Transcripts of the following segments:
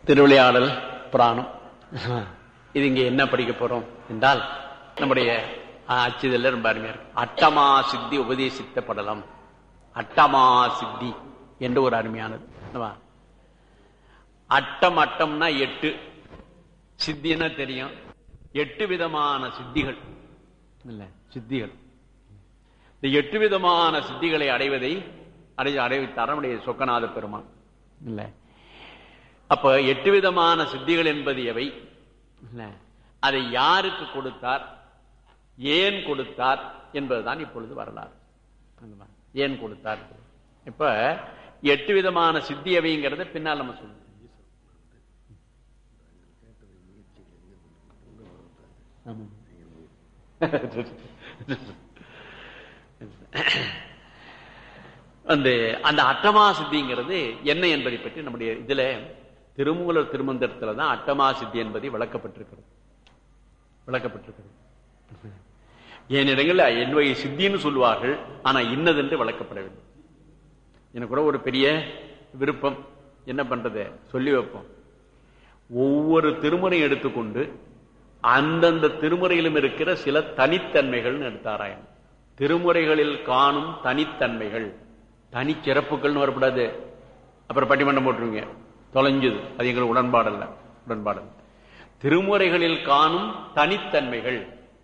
திருவிளையாடல் புராணம் இது இங்க என்ன படிக்க போறோம் என்றால் நம்முடைய அச்சுதல்ல ரொம்ப அருமையா இருக்கு அட்டமா சித்தி உபதேசித்த படலம் அட்டமா சித்தி என்று ஒரு அருமையானது அல்லவா? அட்டம் அட்டம்னா எட்டு சித்தின்னா தெரியும் எட்டு விதமான சித்திகள் இல்ல சித்திகள் இந்த எட்டு விதமான சித்திகளை அடைவதை அடை அடைவித்தார் நம்முடைய சொக்கநாத பெருமான் இல்ல அப்ப எட்டு விதமான சித்திகள் என்பது எவை இல்ல அதை யாருக்கு கொடுத்தார் ஏன் கொடுத்தார் என்பதுதான் இப்பொழுது வரலாறு அல்லவா? ஏன் கொடுத்தார் இப்ப எட்டு விதமான சித்தி எவைங்கிறத பின்னால் நம்ம சொல்லுவோம் ஆமாம். அந்த அந்த அட்டமா சித்திங்கிறது என்ன என்பதை பற்றி நம்முடைய இதுல திருமூலர் திருமந்திரத்துல தான் அட்டமா சித்தி என்பதை விளக்கப்பட்டிருக்கிறது விளக்கப்பட்டிருக்கிறது ஏனிடங்கள்ல என்னுடைய சித்தின்னு சொல்லுவார்கள் ஆனா இன்னதென்று விளக்கப்படவில்லை எனக்கு கூட ஒரு பெரிய விருப்பம் என்ன பண்றது சொல்லி வைப்போம் ஒவ்வொரு திருமுறையும் எடுத்துக்கொண்டு அந்தந்த திருமுறையிலும் இருக்கிற சில தனித்தன்மைகள்னு எடுத்தாராயணும் திருமுறைகளில் காணும் தனித்தன்மைகள் தனிச்சிறப்புகள்னு வரக்கூடாது அப்புறம் பட்டிமன்றம் போட்டுருவீங்க தொலைஞ்சது அது எங்களுக்கு உடன்பாடல்ல உடன்பாடல்ல திருமுறைகளில் காணும் தனித்தன்மைகள்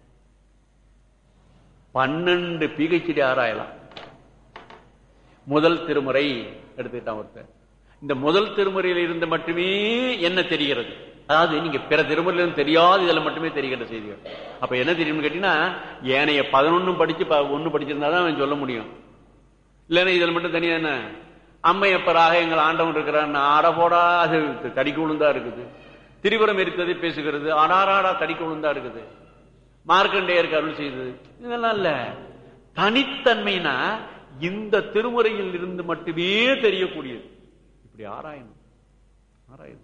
பன்னெண்டு பிஹெச்டி ஆராயலாம் முதல் திருமுறை எடுத்துக்கிட்டான் ஒருத்தர் இந்த முதல் திருமுறையில் இருந்து மட்டுமே என்ன தெரிகிறது அதாவது நீங்க பிற திருமுறையிலும் தெரியாது இதுல மட்டுமே தெரிகின்ற செய்திகள் அப்ப என்ன தெரியும்னு கேட்டீங்கன்னா ஏனைய பதினொன்னு படிச்சு ஒன்னு படிச்சிருந்தா தான் அவன் சொல்ல முடியும் இல்லைன்னா இதுல மட்டும் தனியா என்ன அம்மையப்பராக எங்கள் ஆண்டவன் இருக்கிறான் ஆட போடா அது தடிக்க விழுந்தா இருக்குது திரிபுரம் இருக்கிறது பேசுகிறது ஆடாராடா தடிக்க விழுந்தா இருக்குது மார்க்கண்டேயருக்கு அருள் செய்தது இதெல்லாம் இல்ல தனித்தன்மைனா இந்த திருமுறையில் இருந்து மட்டுமே தெரியக்கூடியது இப்படி ஆராயணும் ஆராயணும்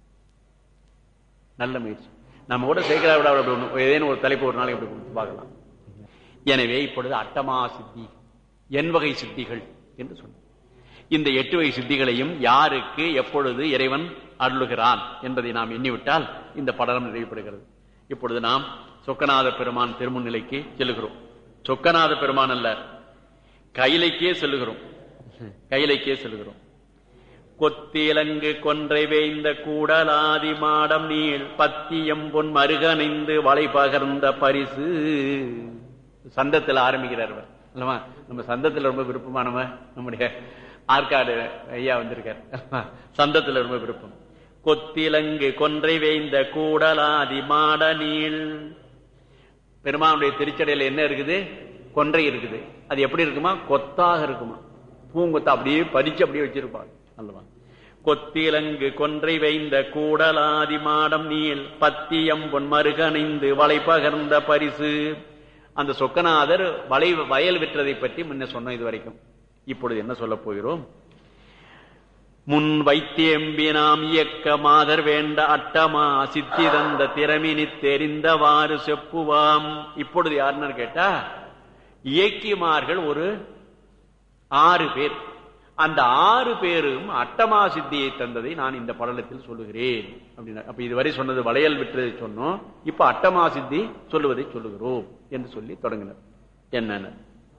நல்ல முயற்சி நம்ம கூட சேர்க்கிறா விட அப்படி ஒண்ணு ஏதேனும் ஒரு தலைப்பு ஒரு நாளைக்கு அப்படி கொடுத்து பார்க்கலாம் எனவே இப்பொழுது அட்டமா சித்தி என் வகை சித்திகள் என்று சொன்ன இந்த எட்டு வகை சித்திகளையும் யாருக்கு எப்பொழுது இறைவன் அருளுகிறான் என்பதை நாம் எண்ணிவிட்டால் இந்த படலம் நிறைவுபடுகிறது இப்பொழுது நாம் சொக்கநாத பெருமான் திருமுன்னிலைக்கு செல்லுகிறோம் சொக்கநாத பெருமான் அல்ல கையிலைக்கே செல்லுகிறோம் கையிலைக்கே செல்லுகிறோம் கொத்திலங்கு கொன்றை வேய்ந்த கூடலாதி மாடம் நீள் பத்தியம் பொன் மருகனைந்து வளை பகர்ந்த பரிசு சந்தத்தில் ஆரம்பிக்கிறார் அவர் அல்லவா நம்ம சந்தத்தில் ரொம்ப விருப்பமானவ நம்முடைய ஆற்காடு ஐயா வந்திருக்கார் சந்தத்தில் ரொம்ப விருப்பம் கொத்திலங்கு கொன்றை வேய்ந்த கூடலாதி மாட நீள் பெருமானுடைய திருச்சடையில என்ன இருக்குது கொன்றை இருக்குது அது எப்படி இருக்குமா கொத்தாக இருக்குமா பூங்கொத்தா அப்படியே பறிச்சு அப்படியே வச்சிருப்பாங்க அல்லவா கொத்திலங்கு கொன்றை வைந்த கூடலாதி மாடம் நீள் பத்தியம் பொன் மருகணைந்து வளை பகர்ந்த பரிசு அந்த சொக்கநாதர் வளை வயல் விற்றதை பற்றி முன்ன சொன்னோம் இது வரைக்கும் இப்பொழுது என்ன சொல்ல போகிறோம் முன் வைத்தேம்பி நாம் இயக்க மாதர் வேண்ட அட்டமா சித்தி தந்த திறமினி தெரிந்தவாறு செப்புவாம் இப்பொழுது யாருன்னு கேட்டா இயக்கிமார்கள் ஒரு ஆறு பேர் அந்த ஆறு பேரும் அட்டமா சித்தியை தந்ததை நான் இந்த படலத்தில் சொல்லுகிறேன் அப்படின்னா அப்ப இதுவரை சொன்னது வளையல் விற்றதை சொன்னோம் இப்ப அட்டமா சித்தி சொல்லுவதை சொல்லுகிறோம் என்று சொல்லி தொடங்கினர் என்னென்ன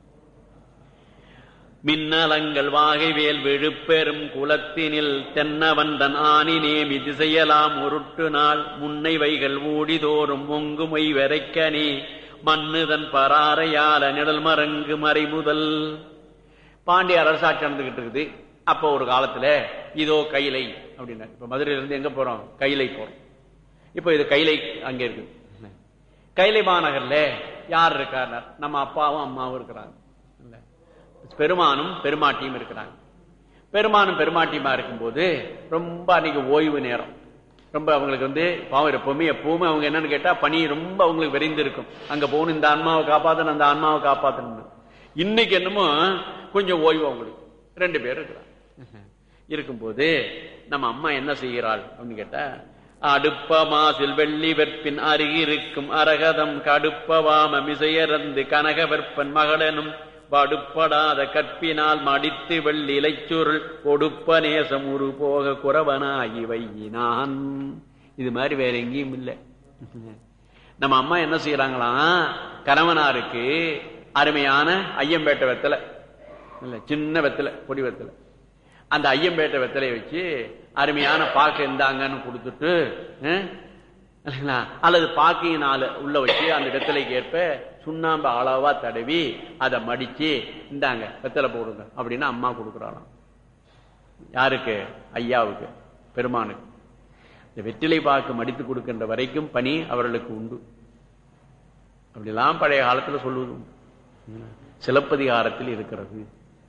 மின்னலங்கள் வாகைவேல் விழுப்பெரும் குலத்தினில் தென்னவந்தன் ஆணி நேமி திசையலாம் உருட்டு நாள் முன்னை வைகள் ஊடிதோறும் ஒங்குமை வரைக்கனே மண்ணுதன் பராரையால நிழல் மரங்கு மறைமுதல் பாண்டிய அரசாட்சி நடந்துகிட்டு இருக்குது அப்ப ஒரு காலத்துல இதோ கைலை அப்படின்னா இப்ப மதுரையில இருந்து எங்க போறோம் கைலை போறோம் இப்ப இது கைலை அங்க இருக்குது கைலை மாநகர்ல யார் இருக்கார் நம்ம அப்பாவும் அம்மாவும் இருக்கிறாங்க பெருமானும் பெருமாட்டியும் இருக்கிறாங்க பெருமானும் பெருமாட்டியுமா இருக்கும்போது ரொம்ப அன்னைக்கு ஓய்வு நேரம் ரொம்ப அவங்களுக்கு வந்து பாவம் எப்பவுமே எப்பவுமே அவங்க என்னன்னு கேட்டா பணி ரொம்ப அவங்களுக்கு விரைந்து இருக்கும் அங்க போகணும் இந்த ஆன்மாவை காப்பாத்தணும் அந்த ஆன்மாவை காப்பாத்தணும் இன்னைக்கு என்னமோ கொஞ்சம் ஓய்வு அவங்களுக்கு ரெண்டு பேர் இருக்கிறாங்க இருக்கும்போது நம்ம அம்மா என்ன செய்கிறாள் அப்படின்னு கேட்டா அடுப்ப மாசில் வெள்ளி வெற்பின் அருகிருக்கும் அரகதம் கடுப்பவாம மிசையறந்து கனக வெற்பன் மகளனும் படுப்படாத கற்பினால் மடித்து வெள்ளிலைச்சுருள் கொடுப்ப நேசம் உரு போக குறவனாகி வையினான் இது மாதிரி வேற எங்கேயும் இல்லை நம்ம அம்மா என்ன செய்யறாங்களாம் கணவனாருக்கு அருமையான ஐயம்பேட்டை வெத்தலை இல்ல சின்ன வெத்தலை பொடி வெத்தலை அந்த ஐயம்பேட்டை வெத்தலையை வச்சு அருமையான பாக்கு இருந்தாங்கன்னு கொடுத்துட்டு அஹ், இல்லைங்களா? அல்லது பாக்கையினால உள்ள வச்சு அந்த வெத்தலைக்கு ஏற்ப சுண்ணாம்பு அளவா தடவி அதை மடிச்சு இந்தாங்க வெத்தலை போடுங்க அப்படின்னு அம்மா கொடுக்குறாளாம் யாருக்கு ஐயாவுக்கு பெருமானுக்கு இந்த வெற்றிலை பாக்கு மடித்து கொடுக்கின்ற வரைக்கும் பணி அவர்களுக்கு உண்டு அப்படிலாம் பழைய காலத்துல சொல்லுவது உண்டு. சிலப்பதிகாரத்தில் இருக்கிறது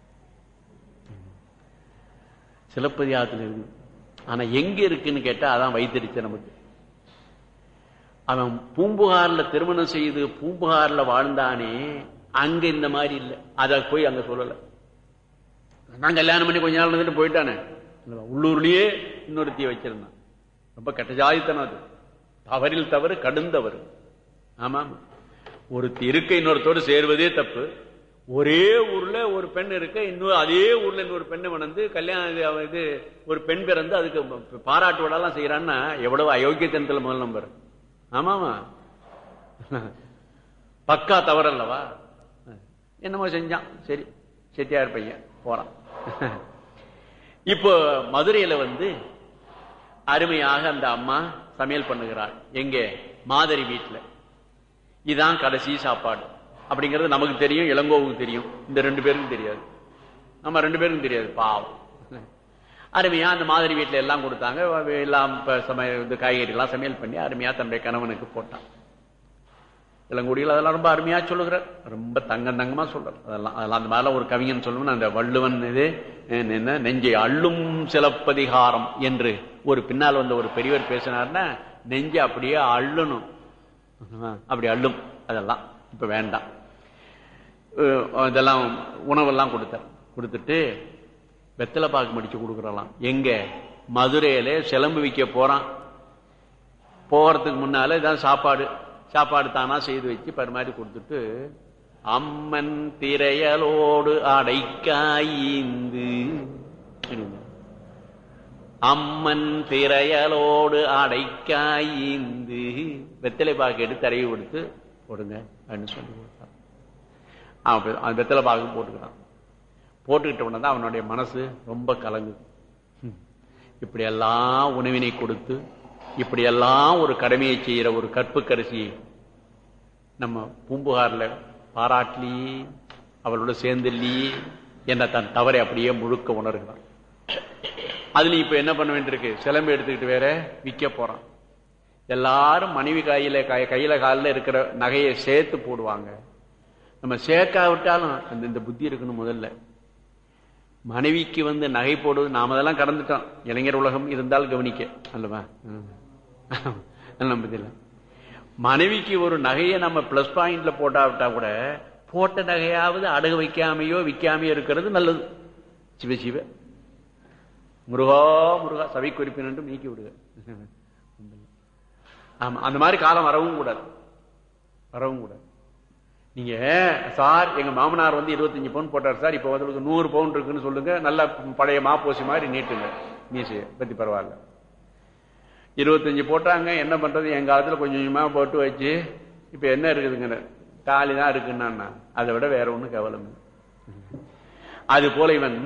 சிலப்பதிகாரத்தில் இருக்கு ஆனா எங்க இருக்குன்னு கேட்டா அதான் வைத்திருச்ச நமக்கு அவன் பூம்புகார்ல திருமணம் செய்து பூம்புகார்ல வாழ்ந்தானே அங்க இந்த மாதிரி இல்லை அத போய் அங்க சொல்லல நான் கல்யாணம் பண்ணி கொஞ்ச நாள் இருந்துட்டு போயிட்டானே உள்ளூர்லயே இன்னொருத்திய வச்சிருந்தான் ரொம்ப கெட்ட ஜாதித்தனம் அது தவறில் தவறு கடுந்தவறு ஆமா ஆமா. ஒருத்தி இருக்க இன்னொருத்தோடு சேர்வதே தப்பு ஒரே ஊர்ல ஒரு பெண் இருக்க இன்னொரு அதே ஊர்ல இன்னொரு பெண்ணை வந்து கல்யாணம் இது அவ- இது ஒரு பெண் பிறந்து அதுக்கு ப- பாராட்டு விழாலாம் செய்யறான்னா எவ்வளவு அயோக்கியத்தனத்துல முதல் நம்பர் ஆமாமா பக்கா தவறல்லவா என்னமோ செஞ்சான் சரி செட்டியார் பையன் போறான் இப்போ மதுரையில வந்து அருமையாக அந்த அம்மா சமையல் பண்ணுகிறாள் எங்கே மாதரி வீட்டுல இதான் கடைசி சாப்பாடு அப்படிங்கிறது நமக்கு தெரியும் இளங்கோவுக்கு தெரியும் இந்த ரெண்டு பேருக்கும் தெரியாது நம்ம ரெண்டு பேருக்கும் தெரியாது பாவம் அருமையா அந்த மாதிரி வீட்டுல எல்லாம் கொடுத்தாங்க எல்லாம் இப்ப சமையல் இந்த காய்கறிகள்லாம் சமையல் பண்ணி அருமையா தன்னுடைய கணவனுக்கு போட்டான் இளங்குடியில் அதெல்லாம் ரொம்ப அருமையா சொல்லுகிறார் ரொம்ப தங்கம் தங்கமா சொல்றார் அதெல்லாம் அதெல்லாம் அந்த மாதிரிலாம் ஒரு கவிஞன் சொல்லுவேன் அந்த வள்ளுவன் இது அஹ், என்ன நெஞ்சை அள்ளும் சிலப்பதிகாரம் என்று ஒரு பின்னால் வந்த ஒரு பெரியவர் பேசினார்னா நெஞ்சை அப்படியே அள்ளணும் அப்படி அள்ளும் அதெல்லாம் இப்ப வேண்டாம் அஹ், இதெல்லாம் உணவெல்லாம் கொடுத்தார் கொடுத்துட்டு வெத்தலை பாக்கு மடிச்சு கொடுக்குறலாம் எங்க மதுரையில சிலம்பு விற்க போறான் போறதுக்கு முன்னால இதான் சாப்பாடு சாப்பாடு தானா செய்து வச்சு பரிமாறி கொடுத்துட்டு அம்மன் திரையலோடு அடைக்காய்ந்து அம்மன் திரையலோடு அடைக்காய்ந்து வெத்தலை பாக்கு எடுத்து தடவி கொடுத்து போடுங்க அப்படின்னு சொல்லி கொடுத்தான் அவன் போய் அந்த வெத்தலை பாக்கு போட்டுக்கிறான் போட்டுக்கிட்ட உடனே தான் அவனுடைய மனசு ரொம்ப கலங்குது ஹம். இப்படியெல்லாம் உணவினை கொடுத்து இப்படியெல்லாம் ஒரு கடமையை செய்யற ஒரு கற்புக்கரசி நம்ம பூம்புகார்ல பாராட்டலி அவளோட சேர்ந்தல்லி என்ற தன் தவறை அப்படியே முழுக்க உணர்கிறான் அதுல இப்ப என்ன பண்ண வேண்டியிருக்கு சிலம்பு எடுத்துக்கிட்டு வேற விற்க போறான் எல்லாரும் மனைவி கையில கை- கையில காலில் இருக்கிற நகையை சேர்த்து போடுவாங்க நம்ம சேர்க்காவிட்டாலும் அந்த இந்த புத்தி இருக்கணும் முதல்ல மனைவிக்கு வந்து நகை போடுவது நாம அதெல்லாம் கடந்துட்டோம் இளைஞர் உலகம் இருந்தால் கவனிக்க அல்லவா நம்ம தெரியல மனைவிக்கு ஒரு நகையை நம்ம பிளஸ் பாயிண்ட்ல போட்டாவிட்டா கூட போட்ட நகையாவது அடகு வைக்காமையோ விற்காமையோ இருக்கிறது நல்லது சிவ சிவ முருகா முருகா சபை குறிப்பின் என்று நீக்கி விடுக ஆமா அந்த மாதிரி காலம் வரவும் கூடாது வரவும் கூடாது நீங்க சார் எங்க மாமனார் வந்து 25 பவுன் போட்டார் சார் இப்ப வந்து நூறு பவுன் இருக்குன்னு சொல்லுங்க நல்ல பழைய மாப்போசி மாதிரி நீட்டுங்க மீசைய பத்தி பரவாயில்ல 25 போட்டாங்க என்ன பண்றது எங்க காலத்துல கொஞ்சம் கொஞ்சமா போட்டு வச்சு இப்ப என்ன இருக்குதுங்க தாலி தான் இருக்குன்னா அதை விட வேற ஒண்ணும் கவலம் இல்லை. அது போல இவன்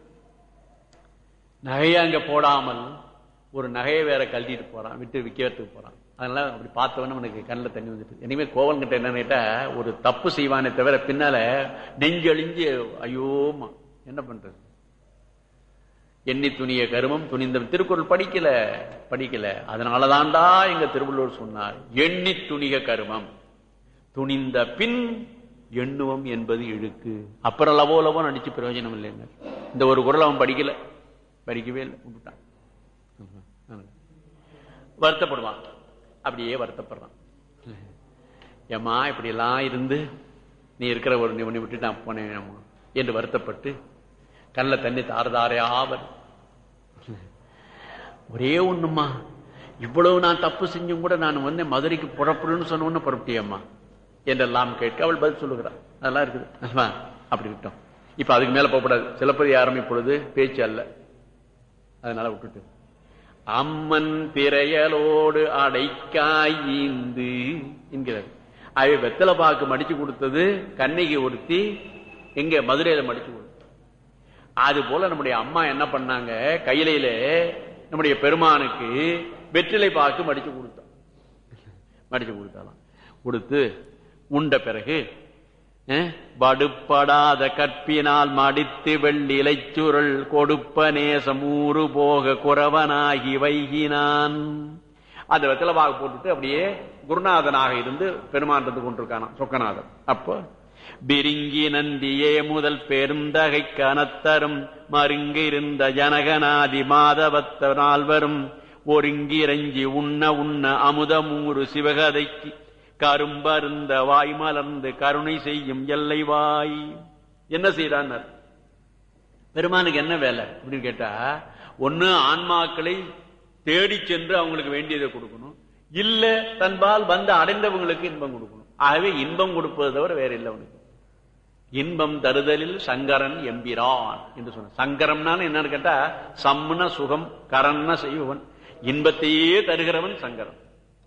நகையை அங்க போடாமல் ஒரு நகையை வேற கழட்டிட்டு போறான் விட்டு விற்கிறதுக்கு போறான் அதனால அப்படி பார்த்தவன உனக்கு கண்ணில் தண்ணி வந்துட்டு இனிமே கோவல் கிட்ட என்ன கேட்டா ஒரு தப்பு செய்வானே தவிர பின்னால நெஞ்சழிஞ்சு ஐயோமா என்ன பண்றது எண்ணி துணிய கருமம் துணிந்த திருக்குறள் படிக்கல படிக்கல அதனாலதான்டா எங்க திருவள்ளுவர் சொன்னார் எண்ணி துணிக கருமம் துணிந்த பின் எண்ணுவம் என்பது இழுக்கு அப்புறம் லவோ லவோ நடிச்சு பிரயோஜனம் இல்லைங்க இந்த ஒரு குரல் அவன் படிக்கல படிக்கவே இல்லை விட்டுட்டான் வருத்தப்படுவான் அப்படியே வருத்தப்படுறான் ஏம்மா இப்படி எல்லாம் இருந்து நீ இருக்கிற ஒரு நிவனை விட்டு நான் போனேன் அம்மா என்று வருத்தப்பட்டு கண்ணில் தண்ணி தாரதாரையா வரும் ஒரே ஒண்ணுமா இவ்வளவு நான் தப்பு செஞ்சும் கூட நான் வந்து மதுரைக்கு புறப்படுன்னு சொன்ன உடனே புறப்பட்டியம்மா என்றெல்லாம் கேட்க அவள் பதில் சொல்லுகிறாள் அதெல்லாம் இருக்குது அல்லவா? அப்படி விட்டோம் இப்ப அதுக்கு மேல போகக்கூடாது சிலப்பதிகாரம் இப்பொழுது பேச்சு அல்ல அதனால விட்டுட்டு அம்மன் திரையலோடு அடைக்காய்ந்து என்கிறார் அவை வெத்தலை பாக்கு மடிச்சு கொடுத்தது கண்ணகி ஒருத்தி எங்க மதுரையில மடிச்சு கொடுத்தது அது போல நம்முடைய அம்மா என்ன பண்ணாங்க கையில நம்முடைய பெருமானுக்கு வெற்றிலை பாக்கு மடிச்சு கொடுத்தோம் மடிச்சு கொடுத்தாலாம் கொடுத்து உண்ட பிறகு அஹ், வடுப்படாத கற்பினால் மடித்து வெள்ளிலை சுருள் கொடுப்ப நேசமூறு போக குறவனாகி வைகினான் அந்த வெத்தலை பாக்கு போட்டுட்டு அப்படியே குருநாதனாக இருந்து பெருமான் இருந்து கொண்டிருக்கானாம் சொக்கநாதன் அப்போ பிரிங்கி நந்தியே முதல் பெருந்தகை கனத்தரும் மருங்கு இருந்த ஜனகநாதி மாதவத்த நால்வரும் ஒருங்கிரஞ்சி உண்ண உண்ண அமுதமூறு சிவகதைக்கு கரும்பருந்த வாய் மலர்ந்து கருணை செய்யும் எல்லை வாய் என்ன செய்தான் பெருமானுக்கு என்ன வேலை அப்படின்னு கேட்டா ஒண்ணு ஆன்மாக்களை தேடி சென்று அவங்களுக்கு வேண்டியதை கொடுக்கணும் இல்ல தன்பால் வந்து அடைந்தவங்களுக்கு இன்பம் கொடுக்கணும் ஆகவே இன்பம் கொடுப்பது தவிர வேற இல்லை அவனுக்கு இன்பம் தருதலில் சங்கரன் எம்பிரான் என்று சொன்ன சங்கரம்னாலும் என்னன்னு கேட்டா சம்ன சுகம் கரன்ன செய்வன் இன்பத்தையே தருகிறவன் சங்கரன்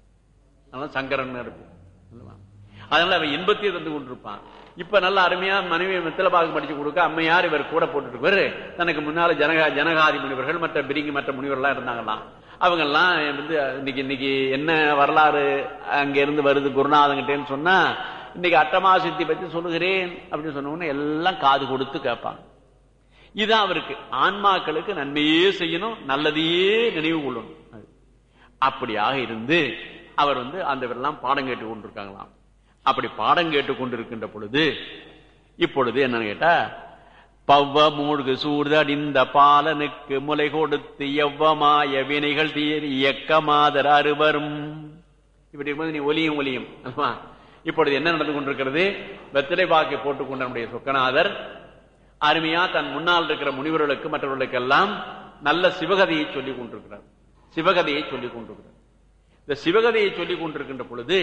அவன் சங்கரன் இருக்கு அல்லவா? அதனால அவன் இன்பத்தையே தந்து கொண்டிருப்பான் இப்ப நல்ல அருமையா மனைவி மித்தில பாகம் படிச்சு கொடுக்க அம்மையார் இவர் கூட போட்டுட்டு தனக்கு முன்னால ஜனகா ஜனகாதி முனிவர்கள் மற்ற பிரிங்கி மற்ற முனிவர்கள்லாம் இருந்தாங்களாம் அவங்க எல்லாம் வந்து இன்னைக்கு இன்னைக்கு என்ன வரலாறு அங்க இருந்து வருது குருநாதங்கிட்டேன்னு சொன்னா இன்னைக்கு அட்டமா சித்தி பத்தி சொல்லுகிறேன் அப்படின்னு சொன்ன உடனே எல்லாம் காது கொடுத்து கேட்பாங்க இதுதான் அவருக்கு ஆன்மாக்களுக்கு நன்மையே செய்யணும் நல்லதையே நினைவு கொள்ளணும் அது. அப்படியாக இருந்து அவர் வந்து அந்த எல்லாம் பாடம் கேட்டு கொண்டிருக்காங்களாம் அப்படி பாடம் கேட்டு கொண்டிருக்கின்ற பொழுது இப்பொழுது என்னன்னு கேட்டா பவ்வ மூழ்கு சூழ்தடிந்த பாலனுக்கு முலை கொடுத்து எவ்வமாய வினைகள் தீர் இயக்கமாதர் அறுவரும் இப்படி இருக்கும்போது நீ ஒலியும் ஒலியும் அல்லவா? இப்பொழுது என்ன நடந்து கொண்டிருக்கிறது வெத்திலை பாக்கை போட்டுக் கொண்ட நம்முடைய சொக்கநாதர் அருமையா தன் முன்னால் இருக்கிற முனிவர்களுக்கு மற்றவர்களுக்கெல்லாம் நல்ல சிவகதையை சொல்லிக் கொண்டிருக்கிறார் சிவகதையை சொல்லிக் கொண்டிருக்கிறார் இந்த சிவகதையை சொல்லிக் கொண்டிருக்கின்ற பொழுது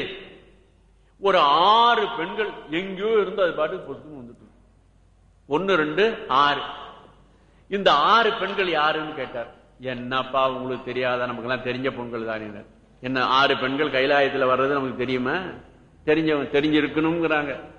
ஒரு ஆறு பெண்கள் எங்கேயோ இருந்து அது பாட்டுக்கு பொசுக்குன்னு வந்துட்டு ஒன்னு ரெண்டு ஆறு இந்த ஆறு பெண்கள் யாருன்னு கேட்டார் என்னப்பா உங்களுக்கு தெரியாதா நமக்கு எல்லாம் தெரிஞ்ச பெண்கள் தானே என்ன ஆறு பெண்கள் கைலாயத்துல வர்றது நமக்கு தெரியுமா தெரிஞ்சவன் தெரிஞ்சிருக்கணுங்கிறாங்க